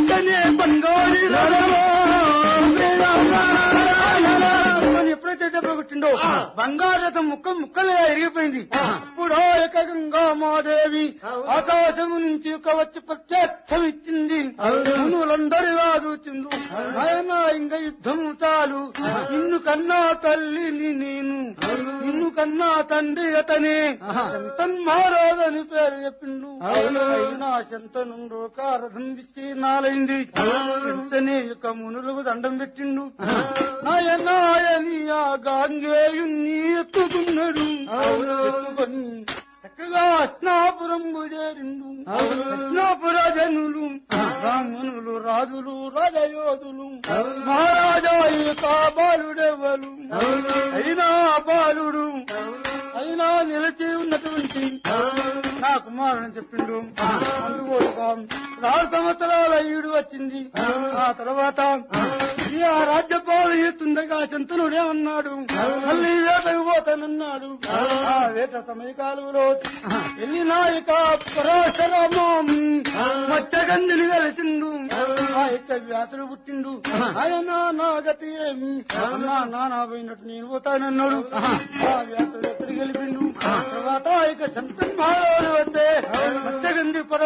వెంటనే బంగారు అని ఎప్పుడైతే దెబ్బ కొట్టిండో బంగారు రథం ముక్క ముక్కలుగా ఎరిగిపోయింది ఇప్పుడు ఏకంగా మాదేవి ఆకాశము నుంచి ఒక వచ్చి ప్రత్యక్షం ఇచ్చింది మునులందరిగా చూచిండు ఆయన ఇంకా యుద్ధము చాలు నిన్ను కన్నా తల్లిని నేను నిన్ను కన్నా తండ్రి అతనే శంతన్ మహారాజని పేరు చెప్పిండు అయినా శంతనుండు కారథం ఇచ్చి నాలైంది వెంటనే యొక్క మునులకు దండం పెట్టిండు నాయనాయని ఆ గాంగేయుణ్ణి ఎత్తుకున్నాడు ఎత్తుకొని చక్కగా అస్నాపురం చేరిండు అస్నాపుర జనులు బ్రాహ్మణులు రాజులు రాజయోధులు మహారాజా యొక్క బాలుడెవరు అయినా బాలుడు అయినా నిలిచి ఉన్నటువంటి నా కుమారుని చెప్పిండు అందుకోగా ఆరు సంవత్సరాల ఈడు వచ్చింది ఆ తర్వాత ఈ ఆ రాజ్యపాలు ఎత్తుండగా శంతనుడేమన్నాడు మళ్ళీ వేటకు పోతానన్నాడు ఆ వేట సమయకాలంలో ఎల్లి నాయక పరాశరామం మచ్చగందిని కలిసిండు ఆ యొక్క వ్యాతులు పుట్టిండు ఆయన నా గతి ఏమి అమ్మా నానా పోయినట్టు నేను పోతానన్నాడు ఆ వ్యాతులు ఎక్కడికి గెలిపిండు తర్వాత ఆ యొక్క శంతన్ మహారాజు వస్తే మచ్చగంది పర